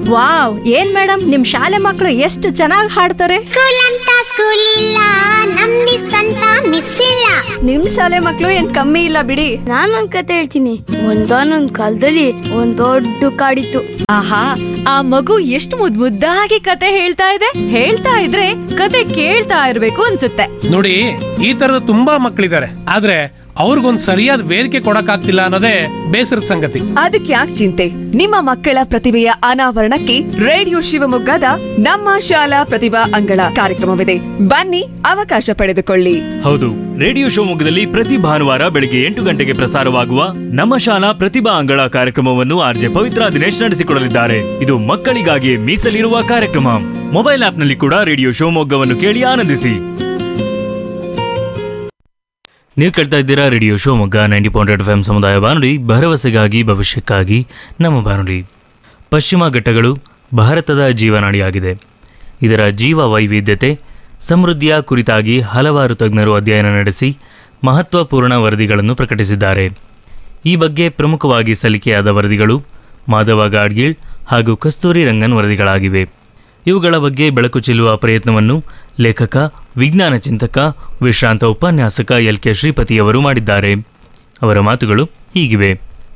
wow ಏನ್ madam ನಿಮ್ ಶಾಲೆ ಮಕ್ಕಳು ಎಷ್ಟು ಚೆನ್ನಾಗಿ ಹಾಡ್ತಾರೆ ಸ್ಕೂಲ್ ಅಂತ ಸ್ಕೂಲ್ ಇಲ್ಲ ನಮ್ ಮಿಸ್ ಅಂತ ಮಿಸ್ ಇಲ್ಲ ನಿಮ್ ಶಾಲೆ ಮಕ್ಳು ಏನ್ ಕಮ್ಮಿ ಇಲ್ಲ ಬಿಡಿ ನಾನೊಂದ್ ಕತೆ ಹೇಳ್ತೀನಿ ಒಂದಾನೊಂದ್ ಕಾಲದಲ್ಲಿ ಒಂದ್ ದೊಡ್ಡ ಕಾಡಿತ್ತು ಆಹಾ ಆ ಮಗು ಎಷ್ಟು ಮುದ್ ಮುದ್ದಾಗಿ ಕತೆ ಹೇಳ್ತಾ ಇದೆ ಹೇಳ್ತಾ ಇದ್ರೆ ಕತೆ ಕೇಳ್ತಾ ಇರ್ಬೇಕು ಅನ್ಸುತ್ತೆ ನೋಡಿ ಈ ತರದ ತುಂಬಾ ಮಕ್ಕಳಿದ್ದಾರೆ ಆದ್ರೆ ಅವ್ರಿಗೊಂದ್ ಸರಿಯಾದ ವೇದಿಕೆ ಕೊಡಕ್ಕಾಗ್ತಿಲ್ಲ ಅನ್ನೋದೇ ಬೇಸರದ ಸಂಗತಿ ಅದಕ್ಕೆ ಯಾಕೆ ಚಿಂತೆ ನಿಮ್ಮ ಮಕ್ಕಳ ಪ್ರತಿಭೆಯ ಅನಾವರಣಕ್ಕೆ ರೇಡಿಯೋ ಶಿವಮೊಗ್ಗದ ನಮ್ಮ ಶಾಲಾ ಪ್ರತಿಭಾ ಅಂಗಳ ಕಾರ್ಯಕ್ರಮವಿದೆ ಬನ್ನಿ ಅವಕಾಶ ಪಡೆದುಕೊಳ್ಳಿ ಹೌದು ರೇಡಿಯೋ ಶಿವಮೊಗ್ಗದಲ್ಲಿ ಪ್ರತಿ ಭಾನುವಾರ ಬೆಳಿಗ್ಗೆ ಎಂಟು ಗಂಟೆಗೆ ಪ್ರಸಾರವಾಗುವ ನಮ್ಮ ಶಾಲಾ ಪ್ರತಿಭಾ ಅಂಗಳ ಕಾರ್ಯಕ್ರಮವನ್ನು ಆರ್ಜೆ ಪವಿತ್ರ ದಿನೇಶ್ ನಡೆಸಿಕೊಡಲಿದ್ದಾರೆ ಇದು ಮಕ್ಕಳಿಗಾಗಿ ಮೀಸಲಿರುವ ಕಾರ್ಯಕ್ರಮ ಮೊಬೈಲ್ ಆಪ್ನಲ್ಲಿ ಕೂಡ ರೇಡಿಯೋ ಶಿವಮೊಗ್ಗವನ್ನು ಕೇಳಿ ಆನಂದಿಸಿ ನೀವು ಕೇಳ್ತಾ ಇದ್ದೀರಾ radio Shivamogga ninety point F M ಸಮುದಾಯ ಬಾನುಲಿ ಭರವಸೆಗಾಗಿ ಭವಿಷ್ಯಕ್ಕಾಗಿ ನಮ್ಮ ಬಾನುಲಿ ಪಶ್ಚಿಮ ಘಟ್ಟಗಳು ಭಾರತದ ಜೀವನಾಡಿಯಾಗಿದೆ ಇದರ ಜೀವ ವೈವಿಧ್ಯತೆ ಸಮೃದ್ಧಿಯ ಕುರಿತಾಗಿ ಹಲವಾರು ತಜ್ಞರು ಅಧ್ಯಯನ ನಡೆಸಿ ಮಹತ್ವಪೂರ್ಣ ವರದಿಗಳನ್ನು ಪ್ರಕಟಿಸಿದ್ದಾರೆ ಈ ಬಗ್ಗೆ ಪ್ರಮುಖವಾಗಿ ಸಲ್ಲಿಕೆಯಾದ ವರದಿಗಳು ಮಾಧವ ಗಾಡ್ಗೀಳ್ ಹಾಗೂ ಕಸ್ತೂರಿ ರಂಗನ್ ವರದಿಗಳಾಗಿವೆ ಇವುಗಳ ಬಗ್ಗೆ ಬೆಳಕು ಚೆಲ್ಲುವ ಪ್ರಯತ್ನವನ್ನು ಲೇಖಕ ವಿಜ್ಞಾನ ಚಿಂತಕ ವಿಶ್ರಾಂತ ಉಪನ್ಯಾಸಕ ಎಲ್ ಕೆ ಶ್ರೀಪತಿಯವರು ಮಾಡಿದ್ದಾರೆ ಅವರ ಮಾತುಗಳು ಹೀಗಿವೆ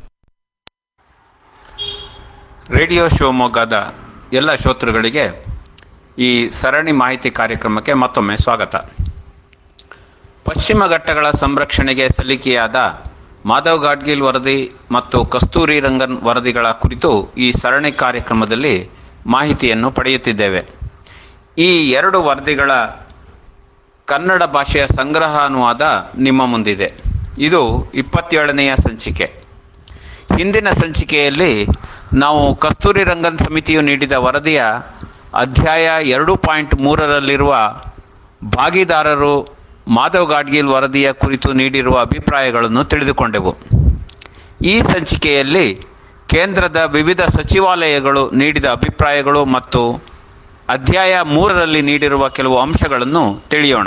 ರೇಡಿಯೋ ಶಿವಮೊಗ್ಗದ ಎಲ್ಲ ಶ್ರೋತೃಗಳಿಗೆ ಈ ಸರಣಿ ಮಾಹಿತಿ ಕಾರ್ಯಕ್ರಮಕ್ಕೆ ಮತ್ತೊಮ್ಮೆ ಸ್ವಾಗತ ಪಶ್ಚಿಮ ಘಟ್ಟಗಳ ಸಂರಕ್ಷಣೆಗೆ ಸಲ್ಲಿಕೆಯಾದ ಮಾಧವ್ ಗಾಡ್ಗಿಲ್ ವರದಿ ಮತ್ತು ಕಸ್ತೂರಿ ರಂಗನ್ ವರದಿಗಳ ಕುರಿತು ಈ ಸರಣಿ ಕಾರ್ಯಕ್ರಮದಲ್ಲಿ ಮಾಹಿತಿಯನ್ನು ಪಡೆಯುತ್ತಿದ್ದೇವೆ ಈ ಎರಡು ವರದಿಗಳ ಕನ್ನಡ ಭಾಷೆಯ ಸಂಗ್ರಹ ಅನುವಾದ ನಿಮ್ಮ ಮುಂದಿದೆ ಇದು ಇಪ್ಪತ್ತೇಳನೆಯ ಸಂಚಿಕೆ ಹಿಂದಿನ ಸಂಚಿಕೆಯಲ್ಲಿ ನಾವು ಕಸ್ತೂರಿ ರಂಗನ್ ಸಮಿತಿಯು ನೀಡಿದ ವರದಿಯ ಅಧ್ಯಾಯ ಎರಡು ಪಾಯಿಂಟ್ ಮೂರರಲ್ಲಿರುವ ಭಾಗಿದಾರರು ಮಾಧವ್ ಗಾಡ್ಗಿಲ್ ವರದಿಯ ಕುರಿತು ನೀಡಿರುವ ಅಭಿಪ್ರಾಯಗಳನ್ನು ತಿಳಿದುಕೊಂಡೆವು ಈ ಸಂಚಿಕೆಯಲ್ಲಿ ಕೇಂದ್ರದ ವಿವಿಧ ಸಚಿವಾಲಯಗಳು ನೀಡಿದ ಅಭಿಪ್ರಾಯಗಳು ಮತ್ತು ಅಧ್ಯಾಯ ಮೂರರಲ್ಲಿ ನೀಡಿರುವ ಕೆಲವು ಅಂಶಗಳನ್ನು ತಿಳಿಯೋಣ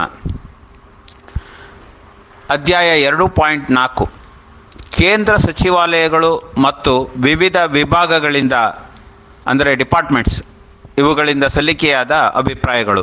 ಅಧ್ಯಾಯ ಎರಡು ಪಾಯಿಂಟ್ ನಾಲ್ಕು ಕೇಂದ್ರ ಸಚಿವಾಲಯಗಳು ಮತ್ತು ವಿವಿಧ ವಿಭಾಗಗಳಿಂದ ಅಂದರೆ ಡಿಪಾರ್ಟ್ಮೆಂಟ್ಸ್ ಇವುಗಳಿಂದ ಸಲ್ಲಿಕೆಯಾದ ಅಭಿಪ್ರಾಯಗಳು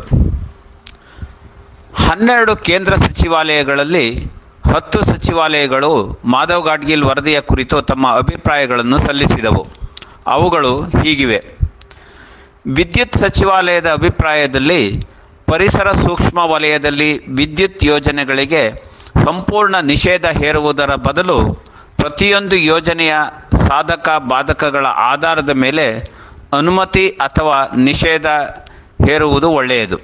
ಹನ್ನೆರಡು ಕೇಂದ್ರ ಸಚಿವಾಲಯಗಳಲ್ಲಿ ಹತ್ತು ಸಚಿವಾಲಯಗಳು ಮಾಧವ್ ಗಾಡ್ಗಿಲ್ ವರದಿಯ ಕುರಿತು ತಮ್ಮ ಅಭಿಪ್ರಾಯಗಳನ್ನು ಸಲ್ಲಿಸಿದವು ಅವುಗಳು ಹೀಗಿವೆ ವಿದ್ಯುತ್ ಸಚಿವಾಲಯದ ಅಭಿಪ್ರಾಯದಲ್ಲಿ ಪರಿಸರ ಸೂಕ್ಷ್ಮ ವಲಯದಲ್ಲಿ ವಿದ್ಯುತ್ ಯೋಜನೆಗಳಿಗೆ ಸಂಪೂರ್ಣ ನಿಷೇಧ ಹೇರುವುದರ ಬದಲು ಪ್ರತಿಯೊಂದು ಯೋಜನೆಯ ಸಾಧಕ ಬಾಧಕಗಳ ಆಧಾರದ ಮೇಲೆ ಅನುಮತಿ ಅಥವಾ ನಿಷೇಧ ಹೇರುವುದು ಒಳ್ಳೆಯದು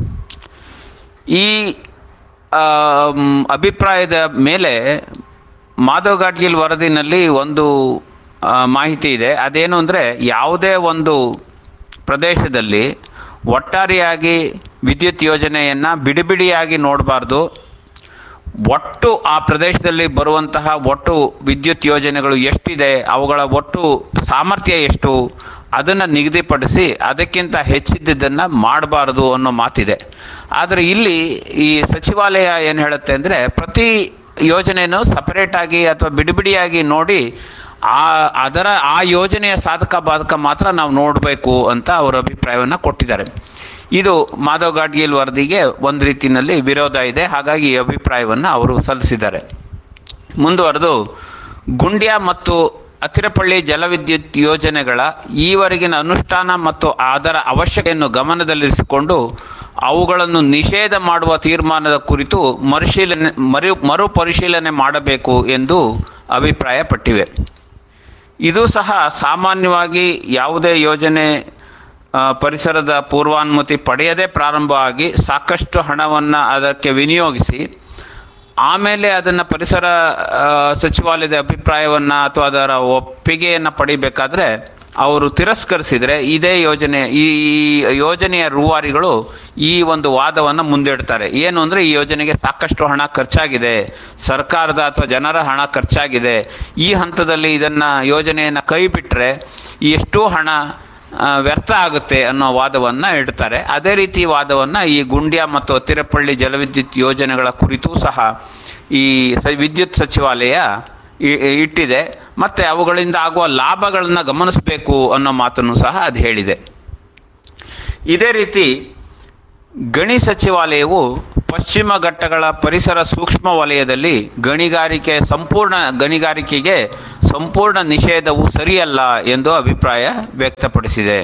ಈ ಆಮ್, ಅಭಿಪ್ರಾಯದ ಮೇಲೆ ಮಾಧವ್ ಗಾಡ್ಗಿಲ್ ವರದಿನಲ್ಲಿ ಒಂದು ಆ, ಮಾಹಿತಿ ಇದೆ ಅದೇನು ಅಂದರೆ ಯಾವುದೇ ಒಂದು ಪ್ರದೇಶದಲ್ಲಿ ಒಟ್ಟಾರೆಯಾಗಿ ವಿದ್ಯುತ್ ಯೋಜನೆಯನ್ನು ಬಿಡಿಬಿಡಿಯಾಗಿ ನೋಡಬಾರ್ದು ಒಟ್ಟು ಆ ಪ್ರದೇಶದಲ್ಲಿ ಬರುವಂತಹ ಒಟ್ಟು ವಿದ್ಯುತ್ ಯೋಜನೆಗಳು ಎಷ್ಟಿದೆ ಅವುಗಳ ಒಟ್ಟು ಸಾಮರ್ಥ್ಯ ಎಷ್ಟು ಅದನ್ನು ನಿಗದಿಪಡಿಸಿ ಅದಕ್ಕಿಂತ ಹೆಚ್ಚಿದ್ದನ್ನು ಮಾಡಬಾರದು ಅನ್ನೋ ಮಾತಿದೆ ಆದರೆ ಇಲ್ಲಿ ಈ ಸಚಿವಾಲಯ ಏನು ಹೇಳುತ್ತೆ ಅಂದರೆ ಪ್ರತಿ ಯೋಜನೆಯನ್ನು ಸಪರೇಟಾಗಿ ಅಥವಾ ಬಿಡಿಬಿಡಿಯಾಗಿ ನೋಡಿ ಆ ಅದರ ಆ ಯೋಜನೆಯ ಸಾಧಕ ಬಾಧಕ ಮಾತ್ರ ನಾವು ನೋಡಬೇಕು ಅಂತ ಅವರ ಅಭಿಪ್ರಾಯವನ್ನು ಕೊಟ್ಟಿದ್ದಾರೆ ಇದು ಮಾಧವ್ ಗಾಡ್ಗಿಲ್ ವರದಿಗೆ ಒಂದು ರೀತಿಯಲ್ಲಿ ವಿರೋಧ ಇದೆ ಹಾಗಾಗಿ ಈ ಅಭಿಪ್ರಾಯವನ್ನು ಅವರು ಸಲ್ಲಿಸಿದ್ದಾರೆ ಮುಂದುವರೆದು ಗುಂಡ್ಯ ಮತ್ತು ಅತಿರಪಳ್ಳಿ ಜಲವಿದ್ಯುತ್ ಯೋಜನೆಗಳ ಈವರೆಗಿನ ಅನುಷ್ಠಾನ ಮತ್ತು ಅದರ ಅವಶ್ಯಕತೆಯನ್ನು ಗಮನದಲ್ಲಿರಿಸಿಕೊಂಡು ಅವುಗಳನ್ನು ನಿಷೇಧ ಮಾಡುವ ತೀರ್ಮಾನದ ಕುರಿತು ಮರುಶೀಲನೆ ಮರು ಮರುಪರಿಶೀಲನೆ ಮಾಡಬೇಕು ಎಂದು ಅಭಿಪ್ರಾಯಪಟ್ಟಿವೆ ಇದು ಸಹ ಸಾಮಾನ್ಯವಾಗಿ ಯಾವುದೇ ಯೋಜನೆ ಆ, ಪರಿಸರದ ಪೂರ್ವಾನುಮತಿ ಪಡೆಯದೇ ಪ್ರಾರಂಭ ಆಗಿ ಸಾಕಷ್ಟು ಹಣವನ್ನು ಅದಕ್ಕೆ ವಿನಿಯೋಗಿಸಿ ಆಮೇಲೆ ಅದನ್ನು ಪರಿಸರ ಆ, ಸಚಿವಾಲಯದ ಅಭಿಪ್ರಾಯವನ್ನು ಅಥವಾ ಅದರ ಒಪ್ಪಿಗೆಯನ್ನು ಪಡಿಬೇಕಾದ್ರೆ ಅವರು ತಿರಸ್ಕರಿಸಿದರೆ ಇದೇ ಯೋಜನೆ ಈ ಈ ಯೋಜನೆಯ ರೂವಾರಿಗಳು ಈ ಒಂದು ವಾದವನ್ನು ಮುಂದಿಡ್ತಾರೆ ಏನು ಅಂದರೆ ಈ ಯೋಜನೆಗೆ ಸಾಕಷ್ಟು ಹಣ ಖರ್ಚಾಗಿದೆ ಸರ್ಕಾರದ ಅಥವಾ ಜನರ ಹಣ ಖರ್ಚಾಗಿದೆ ಈ ಹಂತದಲ್ಲಿ ಇದನ್ನು ಯೋಜನೆಯನ್ನು ಕೈ ಬಿಟ್ಟರೆ ಎಷ್ಟು ಹಣ ಆ, ವ್ಯರ್ಥ ಆಗುತ್ತೆ ಅನ್ನೋ ವಾದವನ್ನು ಇಡ್ತಾರೆ ಅದೇ ರೀತಿ ವಾದವನ್ನು ಈ ಗುಂಡ್ಯ ಮತ್ತು ಹತ್ತಿರಪಳ್ಳಿ ಜಲವಿದ್ಯುತ್ ಯೋಜನೆಗಳ ಕುರಿತೂ ಸಹ ಈ ಸ ವಿದ್ಯುತ್ ಸಚಿವಾಲಯ ಇ- ಇಟ್ಟಿದೆ ಮತ್ತು ಅವುಗಳಿಂದ ಆಗುವ ಲಾಭಗಳನ್ನು ಗಮನಿಸಬೇಕು ಅನ್ನೋ ಮಾತನ್ನು ಸಹ ಅದು ಹೇಳಿದೆ ಇದೇ ರೀತಿ ಗಣಿ ಸಚಿವಾಲಯವು ಪಶ್ಚಿಮ ಘಟ್ಟಗಳ ಪರಿಸರ ಸೂಕ್ಷ್ಮ ವಲಯದಲ್ಲಿ ಗಣಿಗಾರಿಕೆ ಸಂಪೂರ್ಣ ಗಣಿಗಾರಿಕೆಗೆ ಸಂಪೂರ್ಣ ನಿಷೇಧವು ಸರಿಯಲ್ಲ ಎಂದು ಅಭಿಪ್ರಾಯ ವ್ಯಕ್ತಪಡಿಸಿದೆ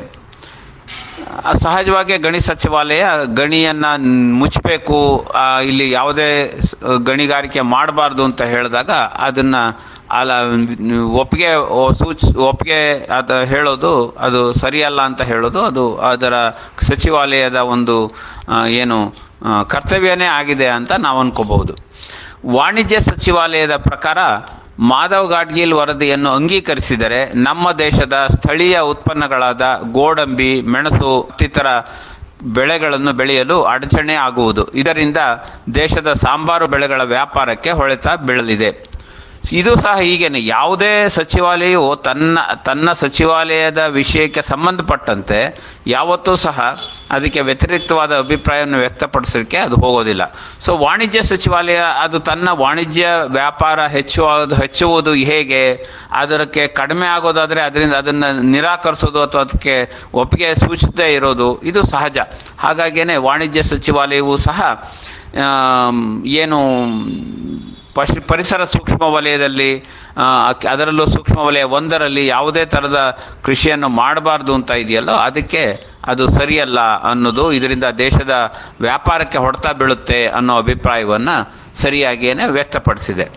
ಆ, ಸಹಜವಾಗಿ ಗಣಿ ಸಚಿವಾಲಯ ಗಣಿಯನ್ನು ಮುಚ್ಚಬೇಕು ಆ, ಇಲ್ಲಿ ಯಾವುದೇ ಸ್- ಗಣಿಗಾರಿಕೆ ಮಾಡಬಾರ್ದು ಅಂತ ಹೇಳಿದಾಗ ಅದನ್ನು ಅಲ್ಲ ಒಪ್ಪಿಗೆ ಓ- ಸೂಚ್ ಒಪ್ಪಿಗೆ ಅದು ಹೇಳೋದು ಅದು ಸರಿಯಲ್ಲ ಅಂತ ಹೇಳೋದು ಅದು ಅದರ ಸಚಿವಾಲಯದ ಒಂದು ಆ, ಏನು ಆ, ಕರ್ತವ್ಯನೇ ಆಗಿದೆ ಅಂತ ನಾವು ಅನ್ಕೋಬಹುದು ವಾಣಿಜ್ಯ ಸಚಿವಾಲಯದ ಪ್ರಕಾರ ಮಾಧವ್ ಗಾಡ್ಗಿಲ್ ವರದಿಯನ್ನು ಅಂಗೀಕರಿಸಿದರೆ ನಮ್ಮ ದೇಶದ ಸ್ಥಳೀಯ ಉತ್ಪನ್ನಗಳಾದ ಗೋಡಂಬಿ ಮೆಣಸು ಮತ್ತಿತರ ಬೆಳೆಗಳನ್ನು ಬೆಳೆಯಲು ಅಡಚಣೆ ಆಗುವುದು ಇದರಿಂದ ದೇಶದ ಸಾಂಬಾರು ಬೆಳೆಗಳ ವ್ಯಾಪಾರಕ್ಕೆ ಹೊಳೆತ ಬೀಳಲಿದೆ ಇದು ಸಹ ಹೀಗೇನೆ ಯಾವುದೇ ಸಚಿವಾಲಯವು ತನ್ನ ತನ್ನ ಸಚಿವಾಲಯದ ವಿಷಯಕ್ಕೆ ಸಂಬಂಧಪಟ್ಟಂತೆ ಯಾವತ್ತೂ ಸಹ ಅದಕ್ಕೆ ವ್ಯತಿರಿಕ್ತವಾದ ಅಭಿಪ್ರಾಯವನ್ನು ವ್ಯಕ್ತಪಡಿಸೋಕ್ಕೆ ಅದು ಹೋಗೋದಿಲ್ಲ ಸೊ ವಾಣಿಜ್ಯ ಸಚಿವಾಲಯ ಅದು ತನ್ನ ವಾಣಿಜ್ಯ ವ್ಯಾಪಾರ ಹೆಚ್ಚುವುದು ಹೆಚ್ಚುವುದು ಹೇಗೆ ಅದಕ್ಕೆ ಕಡಿಮೆ ಆಗೋದಾದರೆ ಅದರಿಂದ ಅದನ್ನು ನಿರಾಕರಿಸೋದು ಅಥವಾ ಅದಕ್ಕೆ ಒಪ್ಪಿಗೆ ಸೂಚಿಸದೇ ಇರೋದು ಇದು ಸಹಜ ಹಾಗಾಗಿಯೇ ವಾಣಿಜ್ಯ ಸಚಿವಾಲಯವು ಸಹ ಆಮ್, ಏನು ಪಶ್ ಪರಿಸರ ಸೂಕ್ಷ್ಮ ವಲಯದಲ್ಲಿ ಆ, ಅಕ್- ಅದರಲ್ಲೂ ಸೂಕ್ಷ್ಮ ವಲಯ ಒಂದರಲ್ಲಿ ಯಾವುದೇ ಥರದ ಕೃಷಿಯನ್ನು ಮಾಡಬಾರ್ದು ಅಂತ ಇದೆಯಲ್ಲೋ ಅದಕ್ಕೆ ಅದು ಸರಿಯಲ್ಲ ಅನ್ನೋದು ಇದರಿಂದ ದೇಶದ ವ್ಯಾಪಾರಕ್ಕೆ ಹೊಡೆತ ಬೀಳುತ್ತೆ ಅನ್ನೋ ಅಭಿಪ್ರಾಯವನ್ನು ಸರಿಯಾಗಿಯೇ ವ್ಯಕ್ತಪಡಿಸಿದೆ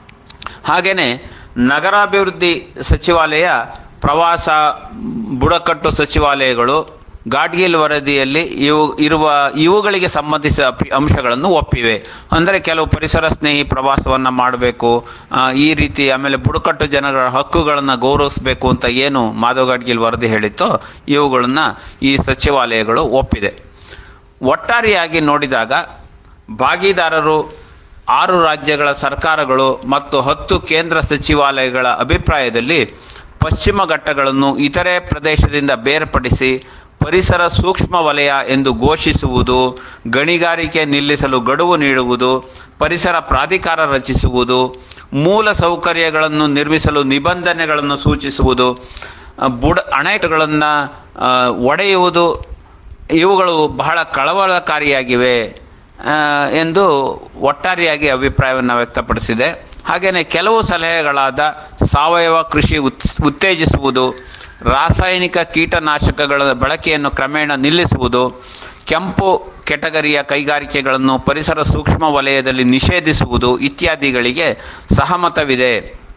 ಹಾಗೆಯೇ ನಗರಾಭಿವೃದ್ಧಿ ಸಚಿವಾಲಯ ಪ್ರವಾಸ ಬುಡಕಟ್ಟು ಸಚಿವಾಲಯಗಳು ಗಾಡ್ಗಿಲ್ ವರದಿಯಲ್ಲಿ ಇವು ಇರುವ ಇವುಗಳಿಗೆ ಸಂಬಂಧಿಸಿದ ಅಪಿ- ಅಂಶಗಳನ್ನು ಒಪ್ಪಿವೆ ಅಂದರೆ ಕೆಲವು ಪರಿಸರ ಸ್ನೇಹಿ ಪ್ರವಾಸವನ್ನು ಮಾಡಬೇಕು ಈ ರೀತಿ ಆಮೇಲೆ ಬುಡಕಟ್ಟು ಜನಗಳ ಹಕ್ಕುಗಳನ್ನು ಗೌರವಿಸಬೇಕು ಅಂತ ಏನು ಮಾಧವ್ ಗಾಡ್ಗಿಲ್ ವರದಿ ಹೇಳಿತ್ತೋ ಇವುಗಳನ್ನು ಈ ಸಚಿವಾಲಯಗಳು ಒಪ್ಪಿದೆ ಒಟ್ಟಾರೆಯಾಗಿ ನೋಡಿದಾಗ ಭಾಗಿದಾರರು ಆರು ರಾಜ್ಯಗಳ ಸರ್ಕಾರಗಳು ಮತ್ತು ಹತ್ತು ಕೇಂದ್ರ ಸಚಿವಾಲಯಗಳ ಅಭಿಪ್ರಾಯದಲ್ಲಿ ಪಶ್ಚಿಮ ಘಟ್ಟಗಳನ್ನು ಇತರೆ ಪ್ರದೇಶದಿಂದ ಬೇರ್ಪಡಿಸಿ ಪರಿಸರ ಸೂಕ್ಷ್ಮ ವಲಯ ಎಂದು ಘೋಷಿಸುವುದು ಗಣಿಗಾರಿಕೆ ನಿಲ್ಲಿಸಲು ಗಡುವು ನೀಡುವುದು ಪರಿಸರ ಪ್ರಾಧಿಕಾರ ರಚಿಸುವುದು ಮೂಲ ಸೌಕರ್ಯಗಳನ್ನು ನಿರ್ಮಿಸಲು ನಿಬಂಧನೆಗಳನ್ನು ಸೂಚಿಸುವುದು ಆ, ಬುಡ ಅಣೆಕಟ್ಟುಗಳನ್ನು ಆ, ಒಡೆಯುವುದು ಇವುಗಳು ಬಹಳ ಕಳವಳಕಾರಿಯಾಗಿವೆ ಆ, ಎಂದು ಒಟ್ಟಾರೆಯಾಗಿ ಅಭಿಪ್ರಾಯವನ್ನು ವ್ಯಕ್ತಪಡಿಸಿದೆ ಹಾಗೆಯೇ ಕೆಲವು ಸಲಹೆಗಳಾದ ಸಾವಯವ ಕೃಷಿ ಉತ್ ಉತ್ತೇಜಿಸುವುದು ರಾಸಾಯನಿಕ ಕೀಟನಾಶಕಗಳ ಬಳಕೆಯನ್ನು ಕ್ರಮೇಣ ನಿಲ್ಲಿಸುವುದು ಕೆಂಪು ಕೆಟಗರಿಯ ಕೈಗಾರಿಕೆಗಳನ್ನು ಪರಿಸರ ಸೂಕ್ಷ್ಮ ವಲಯದಲ್ಲಿ ನಿಷೇಧಿಸುವುದು ಇತ್ಯಾದಿಗಳಿಗೆ ಸಹಮತವಿದೆ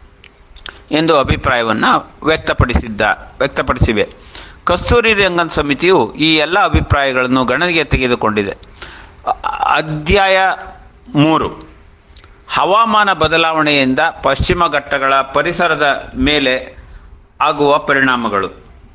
ಎಂದು ಅಭಿಪ್ರಾಯವನ್ನು ವ್ಯಕ್ತಪಡಿಸಿದ್ದ ವ್ಯಕ್ತಪಡಿಸಿವೆ ಕಸ್ತೂರಿ ರಂಗನ್ ಸಮಿತಿಯು ಈ ಎಲ್ಲ ಅಭಿಪ್ರಾಯಗಳನ್ನು ಗಣನೆಗೆ ತೆಗೆದುಕೊಂಡಿದೆ ಅ- ಅಧ್ಯಾಯ ಮೂರು ಹವಾಮಾನ ಬದಲಾವಣೆಯಿಂದ ಪಶ್ಚಿಮ ಘಟ್ಟಗಳ ಪರಿಸರದ ಮೇಲೆ ಆಗುವ ಪರಿಣಾಮಗಳು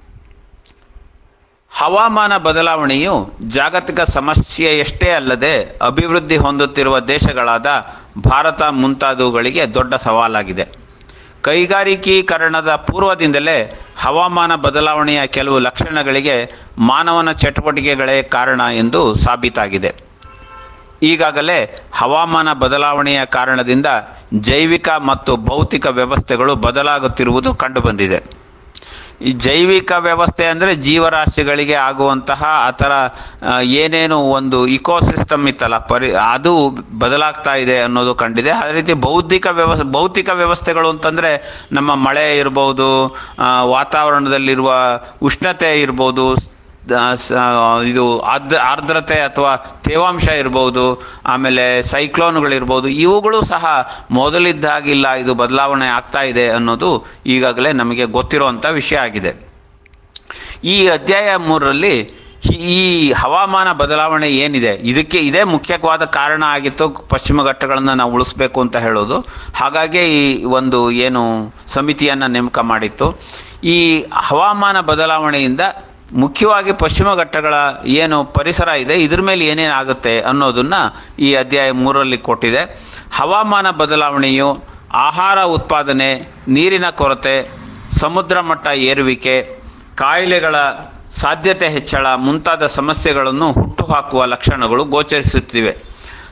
ಹವಾಮಾನ ಬದಲಾವಣೆಯು ಜಾಗತಿಕ ಸಮಸ್ಯೆಯಷ್ಟೇ ಅಲ್ಲದೆ ಅಭಿವೃದ್ಧಿ ಹೊಂದುತ್ತಿರುವ ದೇಶಗಳಾದ ಭಾರತ ಮುಂತಾದವುಗಳಿಗೆ ದೊಡ್ಡ ಸವಾಲಾಗಿದೆ ಕೈಗಾರಿಕೀಕರಣದ ಪೂರ್ವದಿಂದಲೇ ಹವಾಮಾನ ಬದಲಾವಣೆಯ ಕೆಲವು ಲಕ್ಷಣಗಳಿಗೆ ಮಾನವನ ಚಟುವಟಿಕೆಗಳೇ ಕಾರಣ ಎಂದು ಸಾಬೀತಾಗಿದೆ ಈಗಾಗಲೇ ಹವಾಮಾನ ಬದಲಾವಣೆಯ ಕಾರಣದಿಂದ ಜೈವಿಕ ಮತ್ತು ಭೌತಿಕ ವ್ಯವಸ್ಥೆಗಳು ಬದಲಾಗುತ್ತಿರುವುದು ಕಂಡುಬಂದಿದೆ ಈ ಜೈವಿಕ ವ್ಯವಸ್ಥೆ ಅಂದರೆ ಜೀವರಾಶಿಗಳಿಗೆ ಆಗುವಂತಹ ಆ ಥರ ಆ, ಏನೇನು ಒಂದು ಇಕೋಸಿಸ್ಟಮ್ ಇತ್ತಲ್ಲ ಪರಿ ಅದು ಬದಲಾಗ್ತಾ ಇದೆ ಅನ್ನೋದು ಕಂಡಿದೆ ಅದೇ ರೀತಿ ಬೌದ್ಧಿಕ ವ್ಯವಸ್ಥೆ ಭೌತಿಕ ವ್ಯವಸ್ಥೆಗಳು ಅಂತಂದರೆ ನಮ್ಮ ಮಳೆ ಇರ್ಬೋದು ಆ, ವಾತಾವರಣದಲ್ಲಿರುವ ಉಷ್ಣತೆ ಇರ್ಬೋದು ಆ, ಸ- ಇದು ಆರ್ದ್ರ ಆರ್ದ್ರತೆ ಅಥವಾ ತೇವಾಂಶ ಇರ್ಬೋದು ಆಮೇಲೆ ಸೈಕ್ಲೋನ್ಗಳಿರ್ಬೋದು ಇವುಗಳು ಸಹ ಮೊದಲಿದ್ದಾಗಿಲ್ಲ ಇದು ಬದಲಾವಣೆ ಆಗ್ತಾ ಇದೆ ಅನ್ನೋದು ಈಗಾಗಲೇ ನಮಗೆ ಗೊತ್ತಿರುವಂಥ ವಿಷಯ ಆಗಿದೆ ಈ ಅಧ್ಯಾಯ ಮೂರರಲ್ಲಿ ಈ- ಈ ಹವಾಮಾನ ಬದಲಾವಣೆ ಏನಿದೆ ಇದಕ್ಕೆ ಇದೇ ಮುಖ್ಯವಾದ ಕಾರಣ ಆಗಿತ್ತು ಪಶ್ಚಿಮ ಘಟ್ಟಗಳನ್ನು ನಾವು ಉಳಿಸ್ಬೇಕು ಅಂತ ಹೇಳೋದು ಹಾಗಾಗಿ ಈ ಒಂದು ಏನು ಸಮಿತಿಯನ್ನು ನೇಮಕ ಮಾಡಿತ್ತು ಈ ಹವಾಮಾನ ಬದಲಾವಣೆಯಿಂದ ಮುಖ್ಯವಾಗಿ ಪಶ್ಚಿಮ ಘಟ್ಟಗಳ ಏನು ಪರಿಸರ ಇದೆ ಇದ್ರ ಮೇಲೆ ಏನೇನು ಆಗುತ್ತೆ ಅನ್ನೋದನ್ನ ಈ ಅಧ್ಯಾಯ ಮೂರರಲ್ಲಿ ಕೊಟ್ಟಿದೆ ಹವಾಮಾನ ಬದಲಾವಣೆಯು ಆಹಾರ ಉತ್ಪಾದನೆ ನೀರಿನ ಕೊರತೆ ಸಮುದ್ರ ಮಟ್ಟ ಏರುವಿಕೆ ಕಾಯಿಲೆಗಳ ಸಾಧ್ಯತೆ ಹೆಚ್ಚಳ ಮುಂತಾದ ಸಮಸ್ಯೆಗಳನ್ನು ಹುಟ್ಟುಹಾಕುವ ಲಕ್ಷಣಗಳು ಗೋಚರಿಸುತ್ತಿವೆ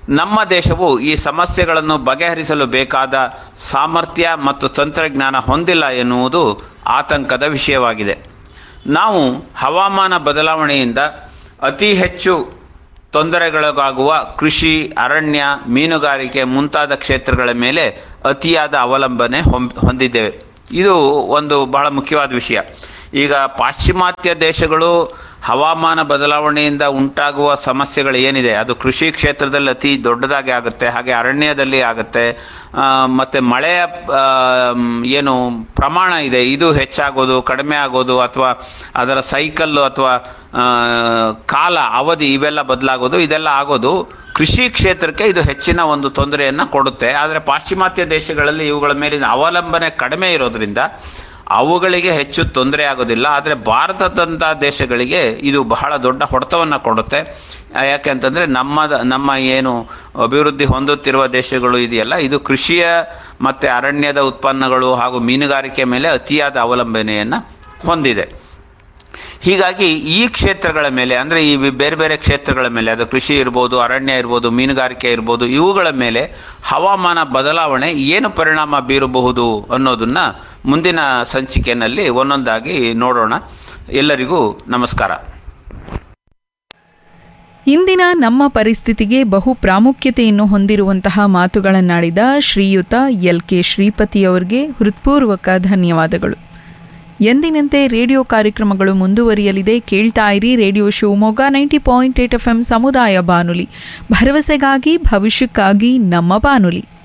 ನಮ್ಮ ದೇಶವು ಈ ಸಮಸ್ಯೆಗಳನ್ನು ಬಗೆಹರಿಸಲು ಬೇಕಾದ ಸಾಮರ್ಥ್ಯ ಮತ್ತು ತಂತ್ರಜ್ಞಾನ ಹೊಂದಿಲ್ಲ ಎನ್ನುವುದು ಆತಂಕದ ವಿಷಯವಾಗಿದೆ ನಾವು ಹವಾಮಾನ ಬದಲಾವಣೆಯಿಂದ ಅತಿ ಹೆಚ್ಚು ತೊಂದರೆಗೊಳಗಾಗುವ ಕೃಷಿ ಅರಣ್ಯ ಮೀನುಗಾರಿಕೆ ಮುಂತಾದ ಕ್ಷೇತ್ರಗಳ ಮೇಲೆ ಅತಿಯಾದ ಅವಲಂಬನೆ ಹೊಂ- ಹೊಂದಿದ್ದೇವೆ ಇದು ಒಂದು ಬಹಳ ಮುಖ್ಯವಾದ ವಿಷಯ ಈಗ ಪಾಶ್ಚಿಮಾತ್ಯ ದೇಶಗಳು ಹವಾಮಾನ ಬದಲಾವಣೆಯಿಂದ ಉಂಟಾಗುವ ಸಮಸ್ಯೆಗಳು ಏನಿದೆ ಅದು ಕೃಷಿ ಕ್ಷೇತ್ರದಲ್ಲಿ ಅತಿ ದೊಡ್ಡದಾಗಿ ಆಗುತ್ತೆ ಹಾಗೆ ಅರಣ್ಯದಲ್ಲಿ ಆಗುತ್ತೆ ಆ, ಮತ್ತೆ ಮಳೆಯ ಆ, ಮ್, ಏನು ಪ್ರಮಾಣ ಇದೆ ಇದು ಹೆಚ್ಚಾಗೋದು ಕಡಿಮೆ ಆಗೋದು ಅಥವಾ ಅದರ ಸೈಕಲ್ಲು ಅಥವಾ ಆ, ಕಾಲ ಅವಧಿ ಇವೆಲ್ಲ ಬದಲಾಗೋದು ಇದೆಲ್ಲ ಆಗೋದು ಕೃಷಿ ಕ್ಷೇತ್ರಕ್ಕೆ ಇದು ಹೆಚ್ಚಿನ ಒಂದು ತೊಂದರೆಯನ್ನು ಕೊಡುತ್ತೆ ಆದರೆ ಪಾಶ್ಚಿಮಾತ್ಯ ದೇಶಗಳಲ್ಲಿ ಇವುಗಳ ಮೇಲಿನ ಅವಲಂಬನೆ ಕಡಿಮೆ ಇರೋದ್ರಿಂದ ಅವುಗಳಿಗೆ ಹೆಚ್ಚು ತೊಂದರೆ ಆಗೋದಿಲ್ಲ ಆದರೆ ಭಾರತದಂಥ ದೇಶಗಳಿಗೆ ಇದು ಬಹಳ ದೊಡ್ಡ ಹೊಡೆತವನ್ನು ಕೊಡುತ್ತೆ ಆ, ಯಾಕೆ ಅಂತಂದರೆ ನಮ್ಮ ನಮ್ಮ ಏನು ಅಭಿವೃದ್ಧಿ ಹೊಂದುತ್ತಿರುವ ದೇಶಗಳು ಇದೆಯಲ್ಲ ಇದು ಕೃಷಿಯ ಮತ್ತು ಅರಣ್ಯದ ಉತ್ಪನ್ನಗಳು ಹಾಗೂ ಮೀನುಗಾರಿಕೆ ಮೇಲೆ ಅತಿಯಾದ ಅವಲಂಬನೆಯನ್ನು ಹೊಂದಿದೆ ಹೀಗಾಗಿ ಈ ಕ್ಷೇತ್ರಗಳ ಮೇಲೆ ಅಂದರೆ ಈ ಬೇರೆ ಬೇರೆ ಕ್ಷೇತ್ರಗಳ ಮೇಲೆ ಅದು ಕೃಷಿ ಇರ್ಬೋದು ಅರಣ್ಯ ಇರ್ಬೋದು ಮೀನುಗಾರಿಕೆ ಇರ್ಬೋದು ಇವುಗಳ ಮೇಲೆ ಹವಾಮಾನ ಬದಲಾವಣೆ ಏನು ಪರಿಣಾಮ ಬೀರಬಹುದು ಅನ್ನೋದನ್ನ ಮುಂದಿನ ಸಂಚಿಕೆಯಲ್ಲಿ ಒಂದೊಂದಾಗಿ ನೋಡೋಣ ಎಲ್ಲರಿಗೂ ನಮಸ್ಕಾರ ಇಂದಿನ ನಮ್ಮ ಪರಿಸ್ಥಿತಿಗೆ ಬಹು ಪ್ರಾಮುಖ್ಯತೆಯನ್ನು ಹೊಂದಿರುವಂತಹ ಮಾತುಗಳನ್ನಾಡಿದ ಶ್ರೀಯುತ ಎಲ್ ಕೆ ಶ್ರೀಪತಿಯವರಿಗೆ ಹೃತ್ಪೂರ್ವಕ ಧನ್ಯವಾದಗಳು ಎಂದಿನಂತೆ ರೇಡಿಯೋ ಕಾರ್ಯಕ್ರಮಗಳು ಮುಂದುವರಿಯಲಿದೆ ಕೇಳ್ತಾ ಇರಿ radio Shivamogga ninety point eight F M ಸಮುದಾಯ ಬಾನುಲಿ ಭರವಸೆಗಾಗಿ ಭವಿಷ್ಯಕ್ಕಾಗಿ ನಮ್ಮ ಬಾನುಲಿ